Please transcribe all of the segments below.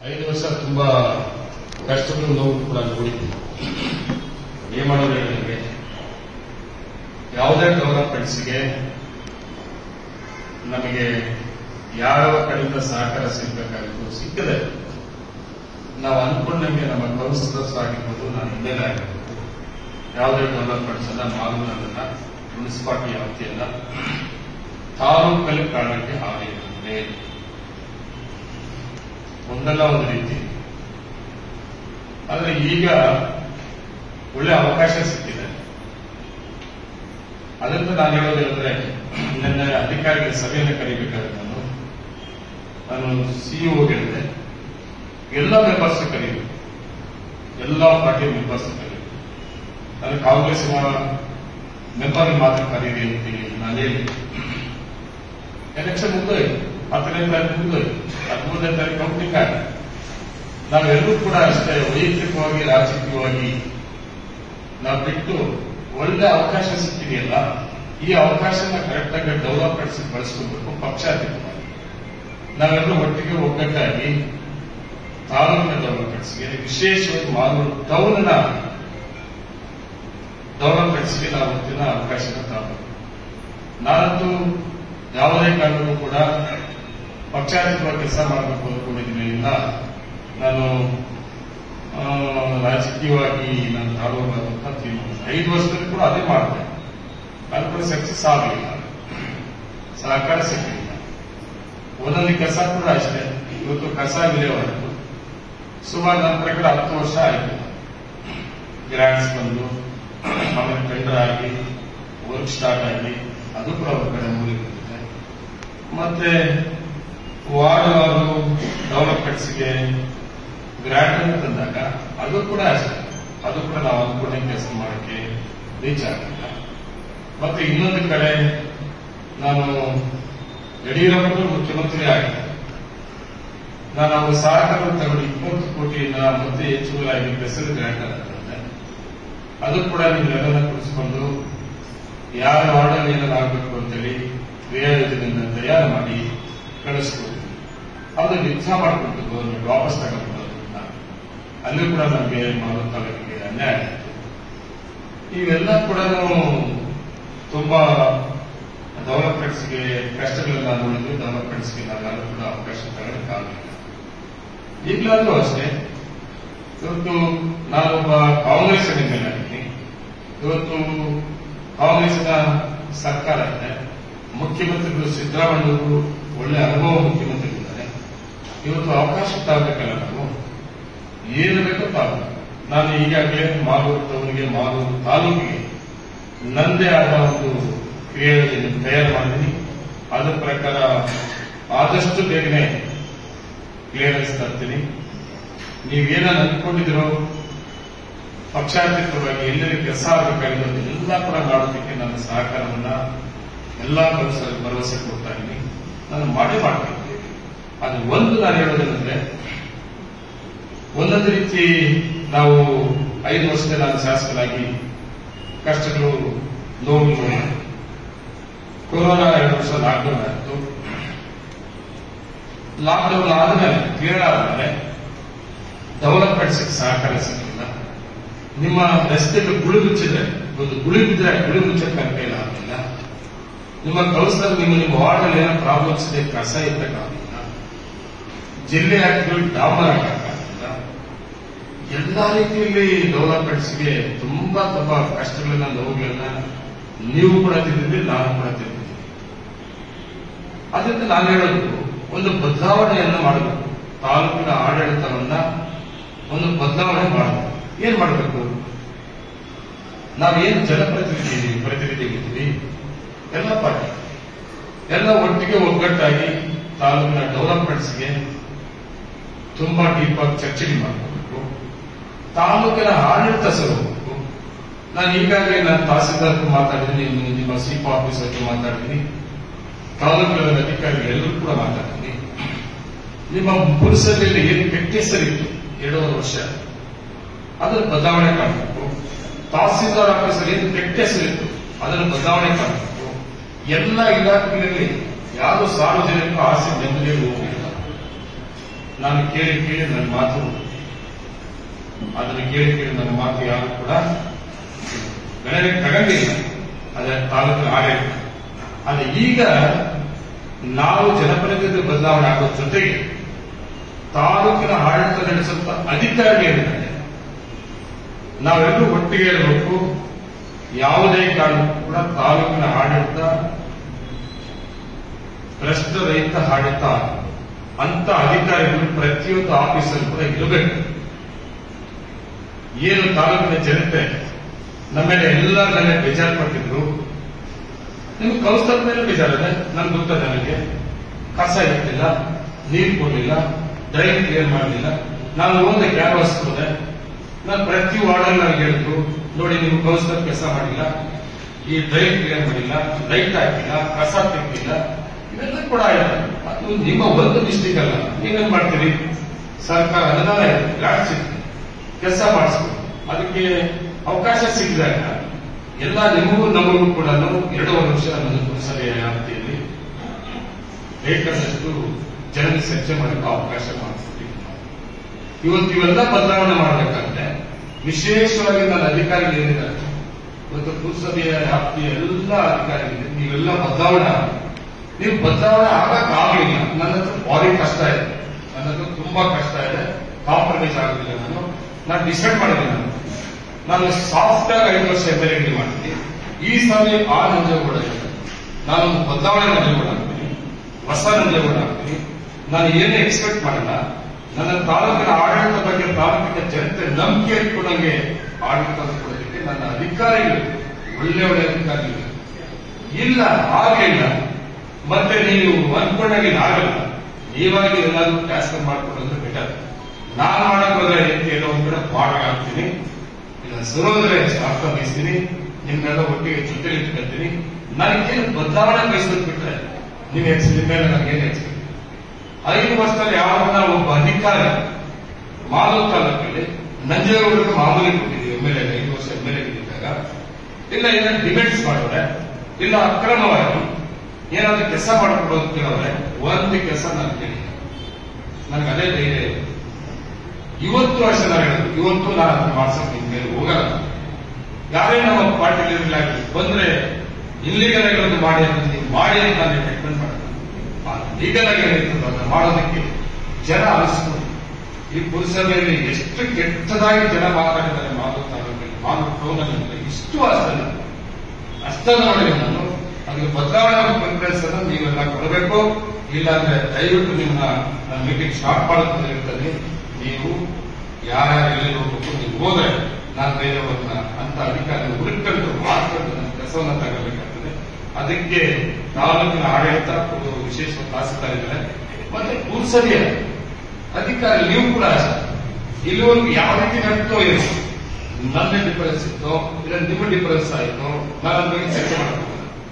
ಐದು ವರ್ಷ ತುಂಬಾ ಕಷ್ಟಗಳು ನೋವು ಕೂಡ ನೋಡಿದ್ದೀವಿ ಏನ್ ಮಾಡೋದು ಹೇಳಿ ನಿಮಗೆ ಯಾವುದೇ ಡೆವಲಪ್ಮೆಂಟ್ಸ್ಗೆ ನಮಗೆ ಯಾವ ಕಡೆಯಿಂದ ಸಹಕಾರ ಸಿಗಬೇಕಾಗಿತ್ತು ಸಿಕ್ಕದೆ ನಾವು ಅನ್ಕೊಂಡಂಗೆ ನಮ್ಮ ಕೌನ್ಸಿಲರ್ಸ್ ಆಗಿರ್ಬೋದು ನಾನು ಹಿಂದೆಲೆ ಆಗಿರ್ಬೋದು ಯಾವುದೇ ಡೆವಲಪ್ಮೆಂಟ್ಸ್ ಅನ್ನ ಮಾಲೂರನ್ನ ಮುನ್ಸಿಪಾಲಿಟಿ ವ್ಯಾಪ್ತಿಯನ್ನ ತಾಲೂಕಲ್ಲಿ ಕಾಣಕ್ಕೆ ಆಗಲಿದೆ ಒಂದಲ್ಲ ಒಂದು ರೀತಿ ಆದ್ರೆ ಈಗ ಒಳ್ಳೆ ಅವಕಾಶ ಸಿಕ್ಕಿದೆ ಅದರಿಂದ ನಾನು ಹೇಳೋದೇನೆಂದ್ರೆ ನನ್ನ ಅಧಿಕಾರಿಗಳ ಸಭೆಯನ್ನು ಕರೀಬೇಕಾದ್ರೆ ನಾನು ನಾನು ಸಿಇಒ ಹೇಳಿದೆ ಎಲ್ಲ ಮೆಂಬರ್ಸ್ ಕರೀಬೇಕು ಎಲ್ಲ ಪಾರ್ಟಿ ಮೆಂಬರ್ಸ್ ಕರೀಬೇಕು ನಾನು ಕಾಂಗ್ರೆಸ್ನ ಮೆಂಬರ್ ಮಾತ್ರ ಕರೀರಿ ಅಂತೇಳಿ ನಾನು ಹೇಳಿ ಎಲೆಕ್ಷನ್ ಮುಗಿದೋಯ್ತು ಹತ್ತನೇ ತಾರೀಕು ಮುಗಿದೋಯ್ತು ಹದಿಮೂರನೇ ತಾರೀಕು ಕೌಂಟಿಂಗ್ ಆಗ ನಾವೆಲ್ಲರೂ ಕೂಡ ಅಷ್ಟೇ ವೈಯಕ್ತಿಕವಾಗಿ ರಾಜಕೀಯವಾಗಿ ನಾವು ಬಿಟ್ಟು ಒಳ್ಳೆ ಅವಕಾಶ ಸಿಕ್ಕಿದೆಯಲ್ಲ ಈ ಅವಕಾಶನ ಕರೆಕ್ಟ್ ಆಗಿ ಡೆವಲಪ್ಮೆಂಟ್ಸ್ ಬಳಸ್ಕೊಬೇಕು ಪಕ್ಷಾತೀತವಾಗಿ ನಾವೆಲ್ಲರೂ ಒಟ್ಟಿಗೆ ಒಗ್ಗಟ್ಟಾಗಿ ತಾಲೂಕಿನ ಡೆವಲಪ್ಮೆಂಟ್ಸ್ಗೆ ವಿಶೇಷವಾಗಿ ಮಾಲೂರು ಟೌನ್ನ ಡೆವಲಪ್ಮೆಂಟ್ಸ್ಗೆ ನಾವು ಇವತ್ತಿನ ಅವಕಾಶನ ತರಬೇಕು ನಾನಂತೂ ಯಾವುದೇ ಕಾರಣಕ್ಕೂ ಕೂಡ ಪಕ್ಷಾತೀತವಾಗಿ ಕೆಲಸ ಮಾಡಬೇಕು ಅಂದ್ಕೊಂಡಿದ್ದೀನಿಲ್ಲ ನಾನು ಆ, ರಾಜಕೀಯವಾಗಿ ನಾನು ತಾಳೋದಂತ ತೀರ್ಮಾನ ಐದು ವರ್ಷದಲ್ಲಿ ಕೂಡ ಅದೇ ಮಾಡಿದೆ ಅದು ಕೂಡ ಸಕ್ಸಸ್ ಆಗಲಿಲ್ಲ ಸಹಕಾರ ಸಿಗಲಿಲ್ಲ ಒಂದೊಂದು ಕೆಲಸ ಕೂಡ ಅಷ್ಟೇ ಇವತ್ತು ಕಸ ವಿಲೇವಾಯಿತು ಸುಮಾರು ನನ್ನ ಪ್ರಕಾರ ಹತ್ತು ವರ್ಷ ಆಯಿತು ಗ್ರಾಂಟ್ಸ್ ಬಂದು ಆಮೇಲೆ ಟೆಂಡರ್ ಆಗಿ ವರ್ಕ್ ಸ್ಟಾರ್ಟ್ ಆಗಿ ಅದು ಕೂಡ ಒಂದು ಕಡೆ ಮುಗಿದಿದೆ ಮತ್ತೆ ವಾರ್ಡ್ ಅವರು ಡೆವಲಪ್ಮೆಂಟ್ಸ್ಗೆ ಗ್ರಾಂಟ್ ಅನ್ನು ತಂದಾಗ ಅದು ಕೂಡ ಅಷ್ಟೇ ಅದು ಕೂಡ ನಾವು ಅನ್ಕೊಂಡೆ ಕೆಲಸ ಮಾಡಕ್ಕೆ ರೀಚ್ ಆಗಲಿಲ್ಲ ಮತ್ತೆ ಇನ್ನೊಂದು ಕಡೆ ನಾನು ಯಡಿಯೂರಪ್ಪರು ಮುಖ್ಯಮಂತ್ರಿ ಆಗಿದ್ದೆ ನಾನು ಅವ್ರ ಸಹಕಾರ ತಗೊಂಡು ಇಪ್ಪತ್ತು ಕೋಟಿಯಿಂದ ಮತ್ತೆ ಹೆಚ್ಚುವರಾಗಿ ಸ್ಪೆಷಲ್ ಗ್ರಾಂಟ್ ಅನ್ನು ತಂದೆ ಅದು ಕೂಡ ನಿಮ್ಮೆಲ್ಲನ ಕುಡಿಸ್ಕೊಂಡು ಯಾರ ವಾರ್ಡಲ್ಲಿ ಏನಾದ್ರು ಆಗಬೇಕು ಅಂತೇಳಿ ಕ್ರಿಯಾ ಯೋಜನೆಯಿಂದ ತಯಾರು ಮಾಡಿ ಕಳಿಸ್ಕೊಡ್ತೀವಿ ಅದು ನಿರ್ಧಾರ ಮಾಡಿಕೊಂಡು ಗೌರ್ಮೆಂಟ್ ವಾಪಸ್ ತಗೊಂಡ್ಬರೋದ್ರಿಂದ ಅಲ್ಲೂ ಕೂಡ ನಮಗೆ ಮಾಲೂರು ತಾಲೂಕಿಗೆ ಅನ್ಯಾಯ ಆಯಿತು ಇವೆಲ್ಲ ಕೂಡ ತುಂಬಾ ಡೆವಲಪ್ಮೆಂಟ್ಸ್ಗೆ ಕಷ್ಟಗಳನ್ನ ನೋಡಿದ್ವಿ ಡೆವಲಪ್ಮೆಂಟ್ಸ್ಗೆ ನಾವೆಲ್ಲರೂ ಕೂಡ ಅವಕಾಶ ತಗೊಳ್ಳಕ್ಕಾಗಲಿಲ್ಲ ಈಗಲಾದ್ರೂ ಅಷ್ಟೇ ಇವತ್ತು ನಾನೊಬ್ಬ ಕಾಂಗ್ರೆಸ್ ಆಗಿದ್ದೀನಿ ಇವತ್ತು ಕಾಂಗ್ರೆಸ್ನ ಸರ್ಕಾರ ಇದೆ ಮುಖ್ಯಮಂತ್ರಿಗಳು ಸಿದ್ದರಾಮಯ್ಯವರು ಒಳ್ಳೆ ಅನುಭವ ಮುಖ್ಯಮಂತ್ರಿಗಳಿದ್ದಾರೆ ಇವತ್ತು ಅವಕಾಶ ತಗಬೇಕಲ್ಲ ನಾವು ಏನು ಬೇಕೋ ತಾವು ನಾನು ಈಗಾಗಲೇ ಮಾಲೂರು ಟೌನ್ಗೆ ಮಾಲೂರು ತಾಲೂಕಿಗೆ ನಂದೇ ಆದ ಒಂದು ಕ್ರಿಯೆಯನ್ನು ತಯಾರು ಮಾಡಿದ್ದೀನಿ ಅದರ ಪ್ರಕಾರ ಆದಷ್ಟು ಬೇಗನೆ ಕ್ಲಿಯರೆನ್ಸ್ ತರ್ತೀನಿ ನೀವೇನ ಅಂದ್ಕೊಂಡಿದಿರೋ ಪಕ್ಷಾತೀತವಾಗಿ ಎಲ್ಲೆಲ್ಲಿ ಕೆಲಸ ಆಗಬೇಕಾಗಿದೆ ಅದನ್ನೆಲ್ಲ ಕೂಡ ಮಾಡೋದಕ್ಕೆ ನನ್ನ ಸಹಕಾರವನ್ನ ಎಲ್ಲಾ ಭರವಸೆ ಭರವಸೆ ಕೊಡ್ತಾ ಇದ್ದೀನಿ ನಾನು ಮಾಡೇ ಮಾಡ್ತೀನಿ ಅದು ಒಂದು ನಾನು ಹೇಳೋದೇನೆಂದ್ರೆ ಒಂದೊಂದು ರೀತಿ ನಾವು ಐದು ವರ್ಷದಲ್ಲಿ ನಾನು ಶಾಸಕನಾಗಿ ಕಷ್ಟಗಳು ನೋವುಗಳು ಕೊರೋನಾ ಎರಡು ವರ್ಷ ಲಾಕ್ಡೌನ್ ಆಯಿತು ಲಾಕ್ಡೌನ್ ಆದ್ಮೇಲೆ ಕ್ಲಿಯರ್ ಆದ್ಮೇಲೆ ಡೆವಲಪ್ಮೆಂಟ್ಸ್ ಸಹಕಾರ ಸಿಗಲಿಲ್ಲ ನಿಮ್ಮ ರಸ್ತೆಗಳು ಗುಳಿ ಮುಚ್ಚಿದ್ರೆ ಒಂದು ಗುಳಿ ಬಿದ್ದರೆ ಗುಳಿ ಮುಚ್ಚಕ್ಕೆ ಕೈಲ ಆಗಲಿಲ್ಲ ನಿಮ್ಮ ಕೌನ್ಸಿಲರ್ ನಿಮ್ಮ ನಿಮ್ಮ ವಾರ್ಡಲ್ಲಿ ಏನೋ ಪ್ರಾಬ್ಲಮ್ಸ್ ಇದೆ ಕಸ ಇದ್ದಕ್ಕಾಗಲಿಲ್ಲ ಜಿಲ್ಲೆ ಹಾಕಿಗಳು ಡಾಮರ್ ಹಾಕಕ್ಕಾಗಲಿಲ್ಲ ಎಲ್ಲಾ ರೀತಿಯಲ್ಲಿ ಡೆವಲಪ್ಮೆಂಟ್ಸ್ಗೆ ತುಂಬಾ ತುಂಬಾ ಕಷ್ಟಗಳನ್ನ ನೋವುಗಳನ್ನ ನೀವು ಕೂಡ ತಿಂದಿದ್ರಿ ನಾನು ಕೂಡ ತಿಂದಿದ್ದೀನಿ ಅದರಿಂದ ನಾನು ಹೇಳೋದು ಒಂದು ಬದಲಾವಣೆಯನ್ನು ಮಾಡಬೇಕು ತಾಲೂಕಿನ ಆಡಳಿತವನ್ನ ಒಂದು ಬದಲಾವಣೆ ಮಾಡಬೇಕು ಏನ್ ಮಾಡಬೇಕು ನಾವೇನು ಜನಪ್ರತಿನಿಧಿ ಪ್ರತಿನಿಧಿಗಳಿದ್ದೀವಿ ಎಲ್ಲ ಪಾರ್ಟಿ ಎಲ್ಲ ಒಟ್ಟಿಗೆ ಒಗ್ಗಟ್ಟಾಗಿ ತಾಲೂಕಿನ ಡೆವಲಪ್ಮೆಂಟ್ಸ್ಗೆ ತುಂಬಾ ಡೀಪ್ ಆಗಿ ಚರ್ಚೆಗೆ ಮಾಡಬೇಕು ತಾಲೂಕಿನ ಆಡಳಿತ ಸರೋಬೇಕು ನಾನು ಈಗಾಗಲೇ ನಾನು ತಹಸೀಲ್ದಾರ್ ಮಾತಾಡಿದ್ದೀನಿ ನಿಮ್ಮ- ನಿಮ್ಮ ಸಿಪ್ ಆಫೀಸರ್ ಮಾತಾಡಿದ್ದೀನಿ ತಾಲೂಕಿನ ಅಧಿಕಾರಿಗಳು ಎಲ್ಲರೂ ಕೂಡ ಮಾತಾಡ್ತೀನಿ ನಿಮ್ಮ ಮುನ್ಸಿಪಲ್ಲಿ ಏನು ಕೆಟ್ಟ ಹೆಸರಿತ್ತು ಎರಡೂವರೆ ವರ್ಷ ಅದನ್ನು ಬದಲಾವಣೆ ಮಾಡಬೇಕು ತಹಸೀಲ್ದಾರ್ ಆಫೀಸರ್ ಏನು ಕೆಟ್ಟ ಹೆಸರಿತ್ತು ಅದನ್ನು ಬದಲಾವಣೆ ಮಾಡಬೇಕು ಎಲ್ಲ ಇಲಾಖೆಗಳಲ್ಲಿ ಯಾರು ಸಾರ್ವಜನಿಕ ಆಸೆ ನೆಮ್ಮದಿಯಲ್ಲಿ ಹೋಗಿಲ್ಲ ನಾನು ಕೇಳಿ ಕೇಳಿ ನನ್ನ ಮಾತು ಅದನ್ನು ಕೇಳಿ ಕೇಳಿ ನನ್ನ ಮಾತು ಯಾರು ಕೂಡ ಗಣನೆಗೆ ತಗಂಗಿಲ್ಲ ಅದೇ ತಾಲೂಕಿನ ಆಡಳಿತ ಆದ್ರೆ ಈಗ ನಾವು ಜನಪ್ರತಿನಿಧಿ ಬದಲಾವಣೆ ಆಗೋ ಜೊತೆಗೆ ತಾಲೂಕಿನ ಆಡಳಿತ ನಡೆಸುತ್ತ ಅಧಿಕಾರಿಗಳಿದ್ದಾರೆ ನಾವೆಲ್ಲರೂ ಒಟ್ಟಿಗೆ ಇರಬೇಕು ಯಾವುದೇ ಕಾರಣಕ್ಕೂ ಕೂಡ ತಾಲೂಕಿನ ಆಡಳಿತ ಭ್ರಷ್ಟರಹಿತ ಆಡಳಿತ ಅಂತ ಅಧಿಕಾರಿಗಳು ಪ್ರತಿಯೊಂದು ಆಫೀಸಲ್ಲಿ ಕೂಡ ಇರಬೇಕು ಏನು ತಾಲೂಕಿನ ಜನತೆ ನಮ್ಮ ಮೇಲೆ ಎಲ್ಲ ಜನ ಬೇಜಾರು ಪಟ್ಟಿದ್ರು ನಿಮ್ಗೆ ಕೌಸ್ತದ ಮೇಲೆ ಬೇಜಾರಿದೆ ನನ್ಗೆ ಗೊತ್ತದ ನನಗೆ ಕಸ ಇರ್ತಿಲ್ಲ ನೀರು ಕೊಡಲಿಲ್ಲ ಡ್ರೈನ್ ಕ್ಲಿಯರ್ ಮಾಡಲಿಲ್ಲ ನಾನು ಒಂದು ಕ್ಯಾನ್ವಾಸ್ ಹೋದೆ ನಾನು ಪ್ರತಿ ವಾರ್ಡಲ್ಲಿ ನನಗೆ ಹೇಳಿದ್ರು ನೋಡಿ ನೀವು ಕೌಸ್ತದ ಕೆಲಸ ಮಾಡಿಲ್ಲ ಈ ಡ್ರೈನ್ ಕ್ಲಿಯರ್ ಮಾಡಿಲ್ಲ ಲೈಟ್ ಹಾಕಿಲ್ಲ ಕಸ ತೆಗ್ದಿಲ್ಲ ಇವೆಲ್ಲ ಕೂಡ ಆಯ್ತು ಅದು ನಿಮ್ಮ ಒಂದು ಡಿಸ್ಟಿಕ್ ಅಲ್ಲ ನೀವೇನ್ ಮಾಡ್ತೀರಿ ಸರ್ಕಾರ ಅನುದಾನ ಇದೆ ಗ್ರಾಂಟ್ ಸಿಗ್ತದೆ ಕೆಲಸ ಮಾಡಿಸ್ಬೇಕು ಅದಕ್ಕೆ ಅವಕಾಶ ಸಿಕ್ಕಿದಾಗ ಎಲ್ಲ ನಿಮಗೂ ನಮಗೂ ಕೂಡ ಎರಡೂವರೆ ವರ್ಷ ನನ್ನ ಪುರಸಭೆಯ ವ್ಯಾಪ್ತಿಯಲ್ಲಿ ಬೇಕಾದಷ್ಟು ಜನರಿಗೆ ಚರ್ಚೆ ಮಾಡಲಿಕ್ಕೆ ಅವಕಾಶ ಮಾಡಿಕೊಟ್ಟಿದ್ದು ನಾವು. ಇವತ್ತು ಇವೆಲ್ಲ ಬದಲಾವಣೆ ಮಾಡಬೇಕಂದ್ರೆ ವಿಶೇಷವಾಗಿ ನನ್ನ ಅಧಿಕಾರಿಗಳು ಏನಿದ್ದಾರೆ ಇವತ್ತು ಪುರಸಭೆಯ ವ್ಯಾಪ್ತಿಯ ಎಲ್ಲ ಅಧಿಕಾರಿಗಳು ನೀವೆಲ್ಲ ಬದಲಾವಣೆ ಆಗ್ಬೇಕು. ನೀವು ಬದಲಾವಣೆ ಆಗಕ್ಕಾಗಲಿಲ್ಲ ನನ್ನ ಹತ್ರ ಭಾರಿ ಕಷ್ಟ ಇದೆ ನನ್ನ ಹತ್ರ ತುಂಬಾ ಕಷ್ಟ ಇದೆ ಕಾಂಪ್ರಮೈಸ್ ಆಗುದಿಲ್ಲ ನಾನು ನಾನು ಡಿಸೈಡ್ ಮಾಡಿದ್ದೀನಿ ನಾನು ನಾನು ಸಾಫ್ಟ್ ಆಗಿ ಐದು ವರ್ಷ ಎಮ್ ಎಲ್ ಮಾಡ್ತೀನಿ ಈ ಸಾರಿ ಆ ನಂಜೇಗೌಡ ಇದೆ. ನಾನು ಬದಲಾವಣೆ ನಂಜೇಗೌಡ ಆಗ್ತೀನಿ ಹೊಸ ನಂಜೇಗೌಡ ಆಗ್ತೀನಿ ನಾನು ಏನು ಎಕ್ಸ್ಪೆಕ್ಟ್ ಮಾಡಲ್ಲ ನನ್ನ ತಾಲೂಕಿನ ಆಡಳಿತ ಬಗ್ಗೆ ತಾಲೂಕಿನ ಜನತೆ ನಂಬಿಕೆ ಇಟ್ಕೊಂಡಂಗೆ ಆಡಳಿತ ಕೊಡೋದಕ್ಕೆ ನನ್ನ ಅಧಿಕಾರಿಗಳು ಒಳ್ಳೆ ಒಳ್ಳೆ ಅಧಿಕಾರಿಗಳು ಇಲ್ಲ ಆಗಲಿಲ್ಲ ಮತ್ತೆ ನೀವು ಅನ್ಕೊಂಡಾಗ ಆಗಲ್ಲ ನೀವಾಗಿ ಎಲ್ಲಾದ್ರೂ ಟ್ರಾನ್ಸ್ಫರ್ ಮಾಡ್ಕೊಡೋದು ಬೆಟರ್ ನಾನು ಮಾಡಕ್ ಹೋದ್ರೆ ಏನೋ ಒಂದ್ ಕಡೆ ಮಾಡಾಗ್ತೀನಿ ಇಲ್ಲ ಸರೋದ್ರೆ ಶಾಸ್ತ್ರ ಬಯಸ್ತೀನಿ ನಿಮ್ಮೆಲ್ಲ ಒಟ್ಟಿಗೆ ಜೊತೆಲಿ ಇಟ್ಕೊಳ್ತೀನಿ ನನಗೇನು ಬದಲಾವಣೆ ಬಯಸೋದು ಬಿಟ್ರೆ ನೀವು ಎಕ್ಸ್ಪೆಕ್ಟ್ ಮೇಲೆ ನನಗೇನು ಎಕ್ಸ್ಪೆಕ್ಟ್ ಐದು ವರ್ಷದಲ್ಲಿ ಯಾವಾಗ ಒಬ್ಬ ಅಧಿಕಾರಿ ಮಾಲೂರು ತಾಲೂಕಲ್ಲಿ ನಂಜೇಗೌಡರಿಗೆ ಮಾಮೂಲಿ ಕೊಟ್ಟಿದ್ದೀವಿ ಎಮ್ ಎಲ್ ಎ ಐದು ವರ್ಷ ಎಮ್ ಎಲ್ ಎ ಇದ್ದಾಗ ಇಲ್ಲ ಏನಾದ್ರು ಡಿಬೇಟ್ಸ್ ಮಾಡಿದ್ರೆ ಇಲ್ಲ ಅಕ್ರಮವಾಗಿ ಏನಾದ್ರೂ ಕೆಲಸ ಮಾಡಿಕೊಡೋದು ಕೇಳಿದ್ರೆ ಒಂದು ಕೆಲಸ ನಾನು ಕೇಳಿ ನನಗೆ ಅದೇ ಧೈರ್ಯ ಇದೆ ಇವತ್ತು ಅಷ್ಟೇ ನಾನು ಹೇಳೋದು ಇವತ್ತು ನಾನು ಅದನ್ನ ಮಾಡ್ಸಕ್ ನಿಮ್ ಮೇಲೆ ಹೋಗಲ್ಲ ಯಾರೇ ನಮ್ಮ ಪಾರ್ಟಿ ಲೀಡರ್ ಬಂದ್ರೆ ಇಲ್ಲಿಗಲ್ ಆಗಿ ಒಂದು ಮಾಡಿ ಅಂತ ನೀವು ಮಾಡಿ ಅಂತ ನಾನು ರೆಕಮೆಂಡ್ ಮಾಡ್ತೀನಿ ಲೀಗಲ್ ಆಗಿ ಏನಿರ್ತದೆ ಅದನ್ನ ಮಾಡೋದಕ್ಕೆ ಜನ ಅನಿಸ್ತು ಈ ಪುರಸಭೆಯಲ್ಲಿ ಎಷ್ಟು ಕೆಟ್ಟದಾಗಿ ಜನ ಮಾತಾಡಿದ್ದಾರೆ ಮಾತು ತಾಲೂಕಲ್ಲಿ ಮಾತು ಟೌನಲ್ಲಿ ಇಷ್ಟು ಅಷ್ಟಲ್ಲ ಅಷ್ಟನ್ನು ನೋಡಿದೆ ನಾನು ಅದಕ್ಕೆ ಬದಲಾವಣೆ ಕಾನ್ಫರೆನ್ಸ್ ಅನ್ನು ನೀವೆಲ್ಲ ಕೊಡಬೇಕು ಇಲ್ಲಾಂದ್ರೆ ದಯವಿಟ್ಟು ನಿಮ್ಮನ್ನ ನನ್ನ ಮೀಟಿಂಗ್ ಸ್ಟಾರ್ಟ್ ಮಾಡೋದು ಇರ್ತದೆ ನೀವು ಯಾರ್ಯಾರು ಎಲ್ಲಿ ಹೋಗ್ಬೇಕು ನೀವು ಹೋದ್ರೆ ನಾನು ಬೇರೆಯವ್ರನ್ನ ಅಂತ ಅಧಿಕಾರಿ ಹುಡುಕೊಂಡು ಮಾಡ್ಕೊಂಡು ನನ್ನ ಕೆಲಸವನ್ನ ತಗೋಬೇಕಾಗ್ತದೆ ಅದಕ್ಕೆ ತಾಲೂಕಿನ ಆಡಳಿತ ಕೊಡುವ ವಿಶೇಷ ತಹಸೀಲ್ದಾರ್ ಇದ್ದಾರೆ ಮತ್ತೆ ಪುರಸಭೆಯ ಅಧಿಕಾರಿ ನೀವು ಕೂಡ ಅಷ್ಟೇ ಇಲ್ಲಿವರೆಗೂ ಯಾವ ರೀತಿ ನಡೀತೋ ಏನು ನನ್ನ ಡಿಫರೆನ್ಸ್ ಇತ್ತು ಇಲ್ಲ ನಿಮ್ಮ ಡಿಫರೆನ್ಸ್ ಆಯಿತು ನಾನು ಅದ್ರ ಬಗ್ಗೆ ಚರ್ಚೆ ಮಾಡಬಹುದು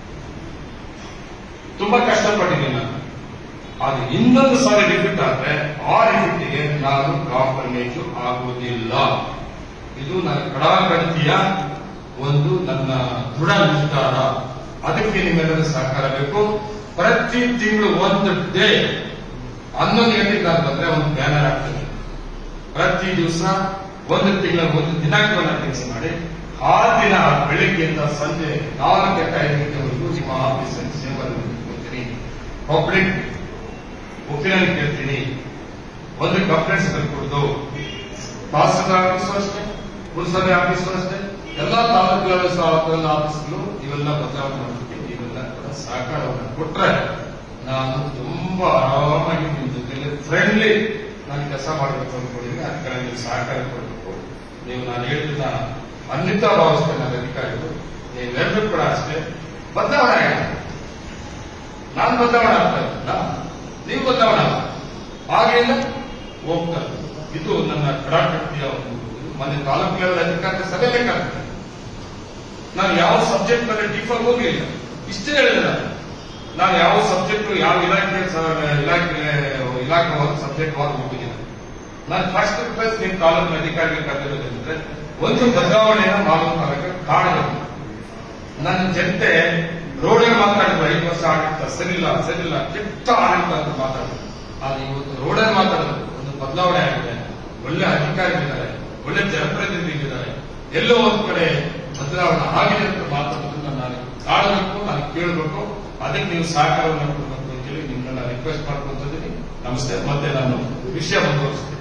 ತುಂಬಾ ಕಷ್ಟಪಟ್ಟಿದ್ದೀನಿ ನಾನು ಅದು ಇನ್ನೊಂದು ಸಾರಿ ರಿಪೀಟ್ ಆದ್ರೆ ಆ ರಿಪೀಟ್ಗೆ ನಾನು ಕಾಂಪ್ರಮೈಸ್ ಆಗುವುದಿಲ್ಲ ಇದು ನನ್ನ ಕಡಾಗಂತಿಯ ಒಂದು ನನ್ನ ದೃಢ ನಿರ್ಧಾರ ಅದಕ್ಕೆ ನಿಮ್ಮೆಲ್ಲರ ಸಹಕಾರ ಬೇಕು ಪ್ರತಿ ತಿಂಗಳು ಒಂದು ಡೇ ಹನ್ನೊಂದು ಗಂಟೆಗೆ ನಾನು ಬಂದ್ರೆ ಒಂದು ಬ್ಯಾನರ್ ಆಗ್ತದೆ ಪ್ರತಿ ದಿವಸ ಒಂದು ತಿಂಗಳ ಒಂದು ದಿನಾಂಕವನ್ನು ಫಿಕ್ಸ್ ಮಾಡಿ ಆ ದಿನ ಬೆಳಿಗ್ಗೆಯಿಂದ ಸಂಜೆ ನಾಲ್ಕು ಗಂಟೆ ಐದು ಗಂಟೆವರೆಗೂ ನಿಮ್ಮ ಆಫೀಸಲ್ಲಿ ಸೇವನೆ ಕೊಡ್ತೀನಿ ಪಬ್ಲಿಕ್ ಒಪಿನಿಯನ್ ಕೇಳ್ತೀನಿ ಒಂದು ಕಂಪ್ಲೇಂಟ್ಸ್ ಕೊಡುದು ತಹಸೀಲ್ದಾರ್ ಆಫೀಸು ಅಷ್ಟೇ ಪುರಸಭೆ ಆಫೀಸು ಅಷ್ಟೇ ಎಲ್ಲ ತಾಲೂಕುಗಳ ಆಫೀಸ್ಗಳು ಇವೆಲ್ಲ ಬದಲಾವಣೆ ಮಾಡ್ತೀನಿ ಇವೆಲ್ಲ ಕೂಡ ಸಹಕಾರವನ್ನು ಕೊಟ್ರೆ ನಾನು ತುಂಬಾ ಆರಾಮಾಗಿ ನಿಮ್ಮ ಜೊತೆಲಿ ಫ್ರೆಂಡ್ಲಿ ನಾನು ಕೆಲಸ ಮಾಡಬೇಕು ಅನ್ಕೊಂಡಿದ್ದೀನಿ ಅದಕ್ಕೆ ನೀವು ಸಹಕಾರ ಕೊಡಬೇಕು ನೀವು ನಾನು ಹೇಳಿದ ಅನ್ವಿತ ಭಾವಿಸ್ತೇನೆ ನನ್ನ ಅಧಿಕಾರಿಗಳು ನೀವೆಲ್ಲರೂ ಕೂಡ ಅಷ್ಟೇ ಬದಲಾವಣೆ ಆಗಿದೆ ನಾನು ಬದಲಾವಣೆ ಆಗ್ತಾ ಇದ್ದಿಲ್ಲ ನೀವು ಬದಲಾವಣೆ ಆಗ್ತಾ ಹಾಗೇನು ಹೋಗ್ತಾರೆ ಇದು ನನ್ನ ಕಡಾಕಟ್ಟಿಯ ಒಂದು ಇದು. ಮೊನ್ನೆ ತಾಲೂಕು ಲೆವೆಲ್ ಅಧಿಕಾರಿ ಸಭೆ ಬೇಕಾಗ್ತದೆ ನಾನು ಯಾವ ಸಬ್ಜೆಕ್ಟ್ ಮೇಲೆ ಡೀಫಾಗಿ ಹೋಗಲಿಲ್ಲ ಇಷ್ಟೇ ಹೇಳಿದೆ ನಾನು ನಾನು ಯಾವ ಸಬ್ಜೆಕ್ಟ್ ಯಾವ ಇಲಾಖೆ ಸ- ಇಲಾಖೆ ಇಲಾಖೆವಾದ ಸಬ್ಜೆಕ್ಟ್ ವಾದ ಹೋಗಿದ್ದೀನಿ ನಾನು ಫಸ್ಟ್ ಪ್ಲೇಸ್ ನಿಮ್ಮ ತಾಲೂಕಿನ ಅಧಿಕಾರಿಗಳು ಕರೆದಿರೋದಂದ್ರೆ ಒಂದು ಬದಲಾವಣೆಯನ್ನು ಮಾಡುವ ಕಾರಣಕ್ಕೆ ಕಾರಣಗಳು ನನ್ನ ಜನತೆ ರೋಡಲ್ಲಿ ಮಾತಾಡಿದ್ರು ಐದು ವರ್ಷ ಆಡಳಿತ ಸರಿಲ್ಲ ಸರಿಲ್ಲ ಕೆಟ್ಟ ಆಡಳಿತ ಅಂತ ಮಾತಾಡಿದ್ರು ಆದ್ರೆ ಇವತ್ತು ರೋಡಲ್ಲಿ ಮಾತಾಡಿದ್ರು ಒಂದು ಬದಲಾವಣೆ ಆಗಿದೆ ಒಳ್ಳೆ ಅಧಿಕಾರಿಗಳಿದ್ದಾರೆ ಒಳ್ಳೆ ಜನಪ್ರತಿನಿಧಿಗಳಿದ್ದಾರೆ ಎಲ್ಲೋ ಒಂದ್ ಕಡೆ ಬದಲಾವಣೆ ಆಗಿದೆ ಅಂತ ಮಾತನ್ನು ನಾನು ಕಾಣಬೇಕು ನಾನು ಕೇಳಬೇಕು ಅದಕ್ಕೆ ನೀವು ಸಹಕಾರವನ್ನು ಕೊಡಬೇಕು ಅಂತೇಳಿ ನಿಮ್ಮನ್ನ ರಿಕ್ವೆಸ್ಟ್ ಮಾಡ್ಕೊತಿದ್ದೀನಿ ನಮಸ್ತೆ ಮತ್ತೆ ನಾನು ವಿಷಯ ಮುಂದುವರಿಸ್ತೀನಿ